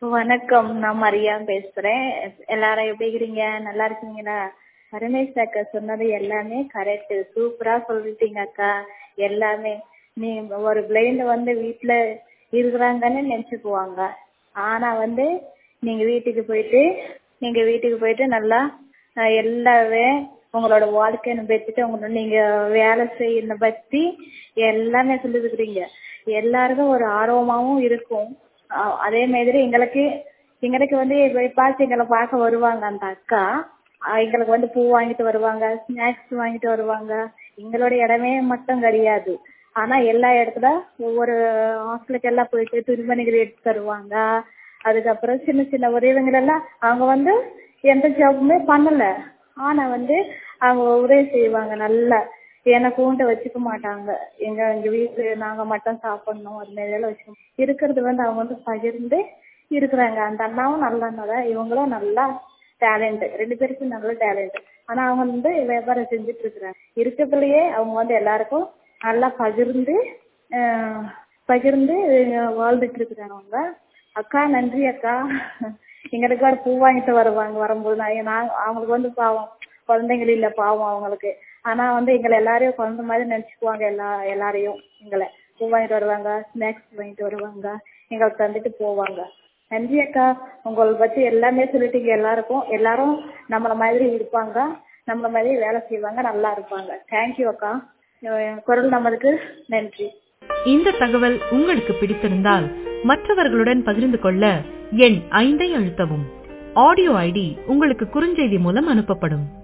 வணக்கம் நான் மரியா பேசுறேன் எல்லாரும் எப்படி இருக்கிறீங்க நல்லா இருக்கீங்களா பரமேஷ் அக்கா சொன்னது எல்லாமே கரெக்ட் சூப்பரா சொல்லிட்டீங்க அக்கா எல்லாமே நீ ஒரு பிளைண்ட் வந்து வீட்டுல இருக்கிறாங்கன்னு நினைச்சுக்குவாங்க ஆனா வந்து நீங்க வீட்டுக்கு போயிட்டு நீங்க வீட்டுக்கு போயிட்டு நல்லா அஹ், எல்லாமே உங்களோட வாழ்க்கையை பத்திட்டு உங்களோட நீங்க வேலை செய்யறத பத்தி எல்லாமே சொல்லிருக்கிறீங்க எல்லாருக்கும் ஒரு ஆர்வமாவும் இருக்கும் அஹ், அதே மாதிரி எங்களுக்கு எங்களுக்கு வந்து எப்பாச்சும் எங்களை பார்க்க வருவாங்க அந்த அக்கா அஹ், எங்களுக்கு வந்து பூ வாங்கிட்டு வருவாங்க ஸ்நாக்ஸ் வாங்கிட்டு வருவாங்க எங்களுடைய இடமே மட்டும் கிடையாது ஆனா எல்லா இடத்துல ஒவ்வொரு ஹாஸ்டலுக்கு எல்லாம் போயிட்டு துணிமணிகள் எடுத்து தருவாங்க அதுக்கப்புறம் சின்ன சின்ன உதவிகள் எல்லாம் அவங்க வந்து எந்த ஜாபுமே பண்ணல ஆனா வந்து அவங்க உதவி செய்வாங்க நல்லா என்னை கூண்ட வச்சுக்க மாட்டாங்க எங்க எங்க வீட்டு நாங்க மட்டும் சாப்பிடணும் அது மாதிரி எல்லாம் வச்சுக்க இருக்கிறது வந்து அவங்க வந்து பகிர்ந்து இருக்கிறாங்க அந்த அண்ணாவும் நல்ல அண்ணா தான் இவங்களும் நல்லா டேலண்ட் ரெண்டு பேருக்கும் நல்ல டேலண்ட் ஆனா அவங்க வந்து வியாபாரம் செஞ்சுட்டு இருக்கிறாங்க இருக்கிறதுலயே அவங்க வந்து எல்லாருக்கும் நல்லா பகிர்ந்து ஆஹ் பகிர்ந்து வாழ்ந்துட்டு இருக்கிறாங்க அவங்க அக்கா நன்றி அக்கா எங்களுக்கு ஒரு பூ வாங்கிட்டு வருவாங்க வரும்போது நான் நான் அவங்களுக்கு வந்து பாவம் குழந்தைகள் இல்ல பாவம் அவங்களுக்கு ஆனா வந்து எங்களை எல்லாரையும் குழந்தை மாதிரி நினைச்சுக்குவாங்க எல்லா எல்லாரையும் எங்களை பூ வாங்கிட்டு வருவாங்க ஸ்நாக்ஸ் வாங்கிட்டு வருவாங்க எங்களுக்கு தந்துட்டு போவாங்க நன்றி அக்கா உங்களை பத்தி எல்லாமே சொல்லிட்டீங்க எல்லாருக்கும் எல்லாரும் நம்மள மாதிரி இருப்பாங்க நம்மள மாதிரி வேலை செய்வாங்க நல்லா இருப்பாங்க தேங்க்யூ அக்கா அஹ் குரல் நம்மளுக்கு நன்றி இந்த தகவல் உங்களுக்கு பிடித்திருந்தால் மற்றவர்களுடன் பகிர்ந்து கொள்ள எண் ஐந்தை அழுத்தவும் ஆடியோ ஐடி உங்களுக்கு குறுஞ்செய்தி மூலம் அனுப்பப்படும்